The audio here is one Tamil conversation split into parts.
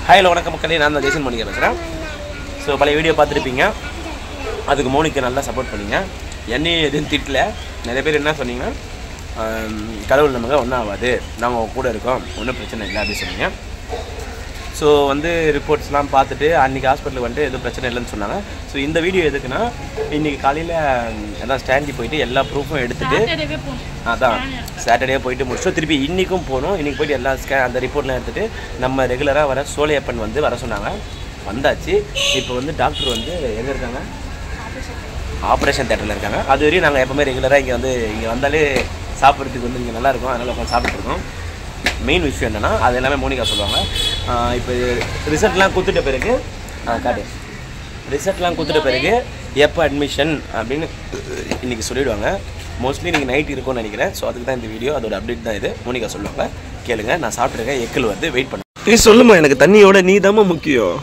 ஹாயில் வணக்கம் மக்களே நான் தான் ஜெய்சன் மணிக்க பேசுகிறேன் ஸோ பழைய வீடியோ பார்த்துருப்பீங்க அதுக்கு மோனிக்கு நல்லா சப்போர்ட் பண்ணீங்க என்னையும் எதுவும் திட்டல நிறைய பேர் என்ன சொன்னீங்கன்னா ஆம், கடவுள் நமக்கு ஒன்றும் ஆகாது நாங்கள் உங்க கூட இருக்கோம் ஒன்றும் பிரச்சனை இல்லை அப்படின்னு சொன்னீங்க ஸோ வந்து ரிப்போர்ட்ஸ்லாம் பார்த்துட்டு அன்றைக்கி ஹாஸ்பிட்டலுக்கு வந்துட்டு எதுவும் பிரச்சனை இல்லைன்னு சொன்னாங்க ஸோ இந்த வீடியோ எதுக்குன்னா இன்றைக்கி காலையில் அதான் ஸ்டாண்டி போயிட்டு எல்லா ப்ரூஃபும் எடுத்துட்டு சாட்டர்டேவே போகணும் அதான் சாட்டர்டே போயிட்டு முடிச்சோம் திருப்பி இன்றைக்கும் போகணும் இன்றைக்கி போயிட்டு எல்லா ஸ்கே அந்த ரிப்போர்ட்லாம் எடுத்துகிட்டு நம்ம ரெகுலராக வர சோலையப்பன் வந்து வர சொன்னாங்க வந்தாச்சு இப்போ வந்து டாக்டர் வந்து எங்கே இருக்காங்க ஆப்ரேஷன் தேட்டரில் இருக்காங்க அது வரையும் நாங்கள் எப்போவுமே ரெகுலராக இங்கே வந்து இங்கே வந்தாலே சாப்பிட்றதுக்கு வந்து இங்கே நல்லாயிருக்கும் அதனால் உட்காந்து சாப்பிட்டுருக்கோம் மெயின் விஷயம் என்னென்னா அது எல்லாமே மோனிகா சொல்லுவாங்க ஆஹ் இப்போ ரிசல்ட்லாம் கொடுத்துட்ட பிறகு ஆ, காட்டு ரிசல்ட்லாம் கொடுத்துட்ட பிறகு எப்போ அட்மிஷன் அப்படின்னு இன்றைக்கி சொல்லிடுவாங்க மோஸ்ட்லி நீங்கள் நைட் இருக்கும்னு நினைக்கிறேன் ஸோ அதுக்கு தான் இந்த வீடியோ அதோட அப்டேட் தான் இது மோனிகா சொல்லுவாங்க கேளுங்க நான் சாப்பிட்ருக்கேன் எக்கில் வந்து வெயிட் பண்ண நீ சொல்லுமா எனக்கு தண்ணியோட நீ தாம்மா முக்கியம்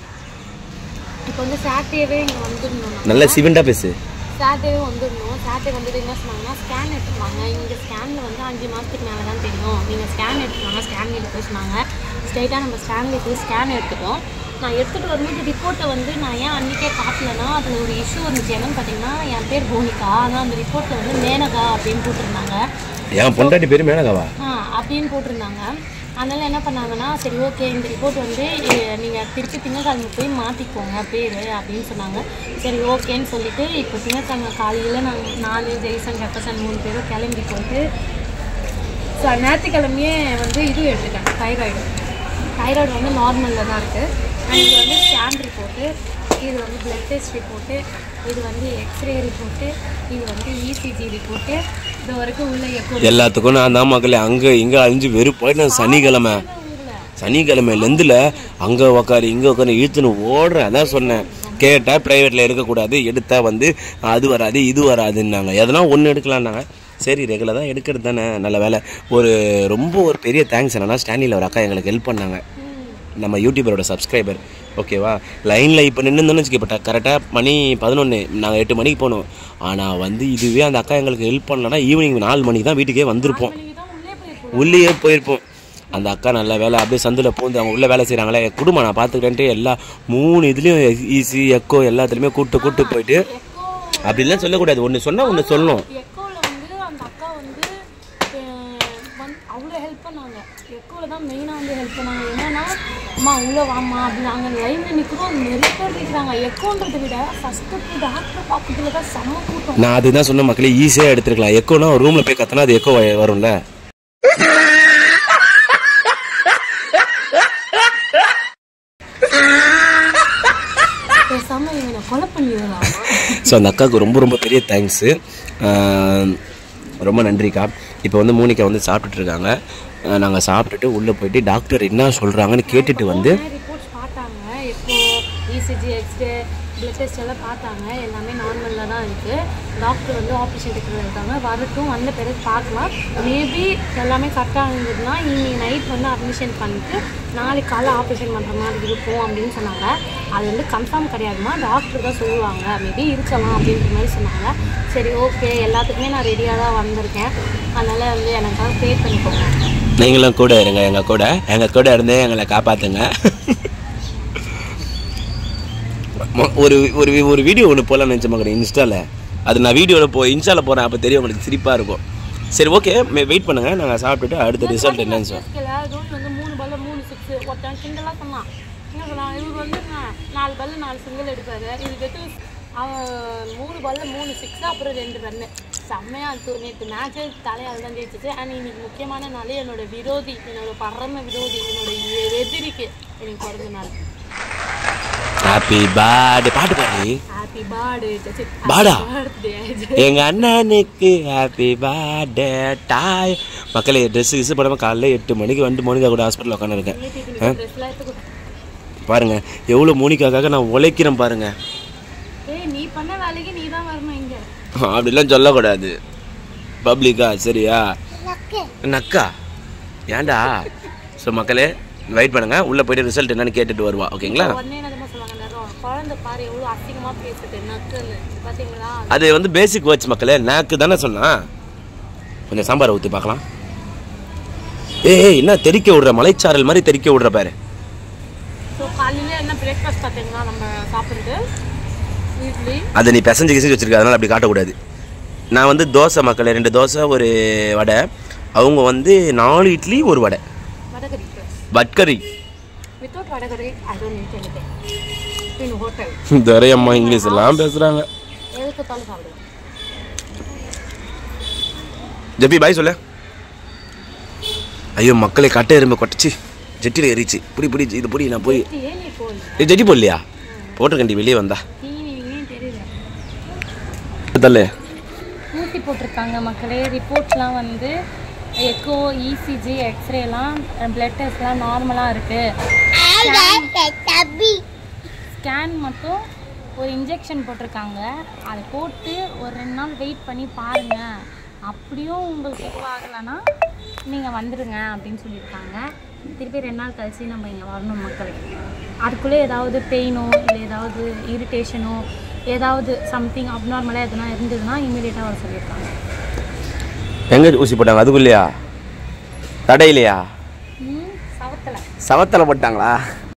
இப்போ வந்து சாட்டர்டேவே இங்கே வந்துடணும் நல்ல சிவண்டா பேசு சாட்டர்டே வந்துடணும் சாட்டர்டே வந்துட்டு என்ன சொன்னாங்கன்னா ஸ்கேன் எடுத்துருவாங்க இங்கே ஸ்கேனில் வந்து அஞ்சு மாதத்துக்கு மேலே தான் தெரியும் நீங்கள் ஸ்கேன் எடுத்துருவாங்க ஸ்கேன் எடுத்து சொன்னாங்க ஸ்ட்ரைட்டாக நம்ம ஸ்கேனில் போய் ஸ்கேன் எடுத்துட்டோம் நான் எடுத்துகிட்டு வரும்போது ரிப்போர்ட்டை வந்து நான் ஏன் அன்றைக்கே காட்டலன்னா அதில் ஒரு இஷ்யூ இருந்துச்சு என்னன்னு பார்த்தீங்கன்னா என் பேர் போனிகா ஆனால் அந்த ரிப்போர்ட்டில் வந்து மேனகா அப்படின்னு போட்டிருந்தாங்க என் பொண்டாட்டி பேர் மேனகாவா ஆ அப்படின்னு போட்டிருந்தாங்க அதனால் என்ன பண்ணாங்கன்னா சரி ஓகே இந்த ரிப்போர்ட் வந்து நீங்கள் திருப்பி திங்கக்கிழமை போய் மாற்றிக்கோங்க பேர் அப்படின்னு சொன்னாங்க சரி ஓகேன்னு சொல்லிட்டு இப்போ திங்கக்கிழமை காலையில் நாங்கள் நாலு ஜெய்சன் ஜெப்பசன் மூணு பேரும் கிளம்பி போயிட்டு ஸோ ஞாயிற்றுக்கிழமையே வந்து இது எடுத்துட்டேன் தைராய்டு தைராய்டு வந்து நார்மலில் தான் இருக்குது அண்ட் இது வந்து ஸ்கேன் ரிப்போர்ட்டு இது வந்து பிளட் டெஸ்ட் ரிப்போர்ட்டு இது வந்து எக்ஸ்ரே ரிப்போர்ட்டு இது வந்து இசிஜி ரிப்போர்ட்டு இது வரைக்கும் உள்ள எப்போ எல்லாத்துக்கும் நான் தான் மக்களே அங்கே இங்கே அழிஞ்சு வெறுப்பாயிட்டு நான் சனிக்கிழமை சனிக்கிழமையிலேருந்துல அங்கே உக்காரு இங்கே உட்காரு இழுத்துன்னு ஓடுறேன் அதான் சொன்னேன் கேட்டால் ப்ரைவேட்டில் எடுக்கக்கூடாது எடுத்தா வந்து அது வராது இது வராதுன்னாங்க எதனா ஒன்று எடுக்கலான்னாங்க சரி ரெகுலராக எடுக்கிறது தானே நல்ல வேலை ஒரு ரொம்ப ஒரு பெரிய தேங்க்ஸ் என்னன்னா ஸ்டாண்டில் ஒரு அக்கா எங்களுக்கு ஹெல்ப் பண்ணாங்க நம்ம யூடியூபரோட சப்ஸ்கிரைபர் ஓகேவா லைனில் இப்போ நின்றுந்தோன்னு வச்சுக்கப்பட்ட கரெக்டாக மணி பதினொன்று நாங்கள் எட்டு மணிக்கு போனோம் ஆனால் வந்து இதுவே அந்த அக்கா எங்களுக்கு ஹெல்ப் பண்ணலன்னா ஈவினிங் நாலு மணிக்கு தான் வீட்டுக்கே வந்திருப்போம் தான் உள்ளே போயிருக்கோம் உள்ளேயே போயிருப்போம் அந்த அக்கா நல்ல வேலை அப்படியே சந்தில் பூந்து அவங்க உள்ள வேலை செய்கிறாங்களே குடும்பம் நான் பார்த்துக்கிட்டேன்ட்டு எல்லா மூணு இதுலேயும் ஈஸி எக்கோ எல்லாத்துலேயுமே கூட்டு கூட்டு போயிட்டு எக்கோ அப்படிலாம் சொல்லக்கூடாது ஒன்று சொன்னால் ஒன்று சொல்லணும் எக்கோவில் வந்து அந்த அக்கா வந்து அஹ், வந்து அவ்வளோ ஹெல்ப் பண்ணாங்க எக்கோவில் தான் மெயினாக வந்து ஹெல்ப் பண்ணாங்க என்னன்னா அம்மா உள்ளே வாம்மா அப்படின்னு நாங்கள் லைனில் நிற்கிறோம் நிறைய பேர் நிற்கிறாங்க எக்கோன்றதை விட ஃபஸ்ட்டு போய் டாக்டரை பார்க்கறதுல தான் செம்ம கூட்டம் நான் அதுதான் சொன்ன மக்களே ஈஸியாக எடுத்துருக்கலாம் எக்கோனா ஒரு ரூமில் போய் கத்தினா அது எக்கோ வரும்ல பேசாமல் இவனை கொலை பண்ணிடலாம் ஸோ அந்த அக்காவுக்கு ரொம்ப ரொம்ப பெரிய தேங்க்ஸு ரொம்ப நன்றிக்கா இப்போ வந்து மூனிக்கா வந்து சாப்பிட்டுட்டு இருக்காங்க நாங்கள் சாப்பிட்டுட்டு உள்ளே போயிட்டு டாக்டர் என்ன சொல்கிறாங்கன்னு கேட்டுட்டு வந்து ரிப்போர்ட்ஸ் பார்த்தாங்க எப்போ இசிஜி எக்ஸ்ரே பிளட் டெஸ்ட் எல்லாம் பார்த்தாங்க எல்லாமே நார்மலில் தான் இருக்குது டாக்டர் வந்து ஆப்ரேஷன் தேட்டரில் இருக்காங்க வரட்டும் வந்த பிறகு பார்க்கலாம் மேபி எல்லாமே கரெக்டாக இருந்ததுன்னா இன்னைக்கு நைட் வந்து அட்மிஷன் பண்ணிட்டு நாளைக்கு காலைல ஆப்ரேஷன் பண்ணுற மாதிரி இருக்கும் அப்படின்னு சொன்னாங்க அது வந்து கன்ஃபார்ம் கிடையாதுமா டாக்டர் தான் சொல்லுவாங்க மேபி இருக்கலாம் அப்படின்ற மாதிரி சொன்னாங்க சரி ஓகே எல்லாத்துக்குமே நான் ரெடியாக தான் வந்திருக்கேன் அதனால் வந்து எனக்காக பே பண்ணிக்கோங்க நீங்களும் கூட இருங்க எங்கள் கூட எங்கள் கூட இருந்தே எங்களை காப்பாற்றுங்க மொ- ஒரு ஒரு ஒரு வீடியோ ஒன்று போகலான்னு நினச்ச மகன் இன்ஸ்டாவில் அது நான் வீடியோவில் போ இன்ஸ்டாவில் போகிறேன் அப்போ தெரியும் உங்களுக்கு சிரிப்பாக இருக்கும் சரி ஓகே வெயிட் பண்ணுங்கள் நாங்கள் சாப்பிட்டுட்டு அடுத்த ரிசல்ட் என்னன்னு சொல்லுவோம் டெஸ்ட்ல தோனி வந்து மூணு பால்ல மூணு சிக்ஸ் ஒருத்தன் சிங்கிளாக சொன்னான் என்ன சொன்னான் இவர் வந்து நா- நாலு பால்ல நாலு சிங்கிள் எடுப்பாரு இதுக்கு எடுத்து அவன் மூணு பால்ல மூணு சிக்ஸ் அப்புறம் ரெண்டு ரன்னு செம்மையா இருக்கு நேற்று மேட்சே தலையால் தான் ஜெயிச்சிச்சு அண்ட் இன்னைக்கு முக்கியமான நாள் என்னோட விரோதி என்னோட பரம விரோதி என்னோட எ- எதிரிக்கு எனக்கு பிறந்த நாள் ஹாப்பி பர்த்டே பாட்டு பாடு ஹாப்பி பர்த்டே பாடா? பர்த்டே எங்க அண்ணனுக்கு ஹாப்பி பர்த்டே டாய் மக்களே ட்ரெஸ் கிஸ் போடாமல் காலைல எட்டு மணிக்கு வந்து மோனிகா கூட ஹாஸ்பிட்டல் உட்காந்துருக்கேன் ட்ரெஸ்லாம் எடுத்து பாருங்க எவ்வளோ மோனிகாக்காக நான் உழைக்கிறேன் பாருங்க ஏய் நீ பண்ண வேலைக்கு நீ தான் வரணும் இங்க அப்படிலாம் சொல்லக்கூடாது பப்ளிக்கா சரியா நக்கா ஏன்டா ஸோ மக்களே வெயிட் பண்ணுங்க உள்ளே போயிட்டு ரிசல்ட் என்னன்னு கேட்டுட்டு வருவா ஓகேங்களா உடனே என்னமா சொல்லுவாங்க எல்லாரும் குழந்தை பாரு எவ்வளவு அசிங்கமா பேசுது நக்குன்னு பாத்தீங்களா அது வந்து பேசிக் வேர்ட்ஸ் மக்களே நாக்கு தானே சொன்னா கொஞ்சம் சாம்பாரை ஊற்றி பார்க்கலாம் ஏய் ஏய், என்ன தெறிக்க விடுற மலைச்சாரல் மாதிரி தெறிக்க விடுற பாரு பிரேக்ஃபாஸ்ட் பார்த்தீங்கன்னா நம்ம சாப்பிட்றது இட்லி அதை நீ பிசைஞ்சு கிசைஞ்சு வச்சிருக்க அதனால் அப்படி காட்டக்கூடாது நான் வந்து தோசை மக்களே ரெண்டு தோசை ஒரு வடை அவங்க வந்து நாலு இட்லி ஒரு vada vadacurry vadacurry without vadacurry I don't need anything in hotel துரையம்மா இங்கிலீஷ் எல்லாம் பேசுகிறாங்க எதுக்கு தாலும் சாப்பிடுவோம் ஜப்பி பாய் சொல்லு ஐயோ மக்களை கட்டை எறும்பு கொட்டச்சி ஜெட்டியில் எரிச்சு புடி புடி இது புடி நான் போய் ஏன் நீ போல் ஏய், ஜெட்டி போடலையா போட்டிருக்கண்டி வெளியே வந்தா டிவிங்கன்னு தெரியல தள்ளு ஊசி போட்டிருக்காங்க மக்களே ரிப்போர்ட்ஸ்லாம் வந்து எக்கோ இசிஜி எக்ஸ்ரேலாம் பிளட் டெஸ்ட்லாம் நார்மலாக இருக்குது ஸ்கேன் மட்டும் ஒரு இன்ஜெக்ஷன் போட்டிருக்காங்க அதை போட்டு ஒரு ரெண்டு நாள் வெயிட் பண்ணி பாருங்கள் அப்படியும் உங்களுக்கு ஆகலைன்னா நீங்கள் வந்துடுங்க அப்படின்னு சொல்லியிருக்காங்க திருப்பி ரெண்டு நாள் கழிச்சு நம்ம இங்கே வரணும் மக்களே அதுக்குள்ளே ஏதாவது பெயினோ இல்லை ஏதாவது இரிட்டேஷனோ ஏதாவது சம்திங் அப்நார்மலாக எதுனா இருந்ததுன்னா இமீடியட்டாக வர சொல்லியிருக்காங்க எங்கே ஊசி போட்டாங்க அதுக்குள்ளேயா தடையிலையா ம் சவத்தில் சவத்தில் போட்டாங்களா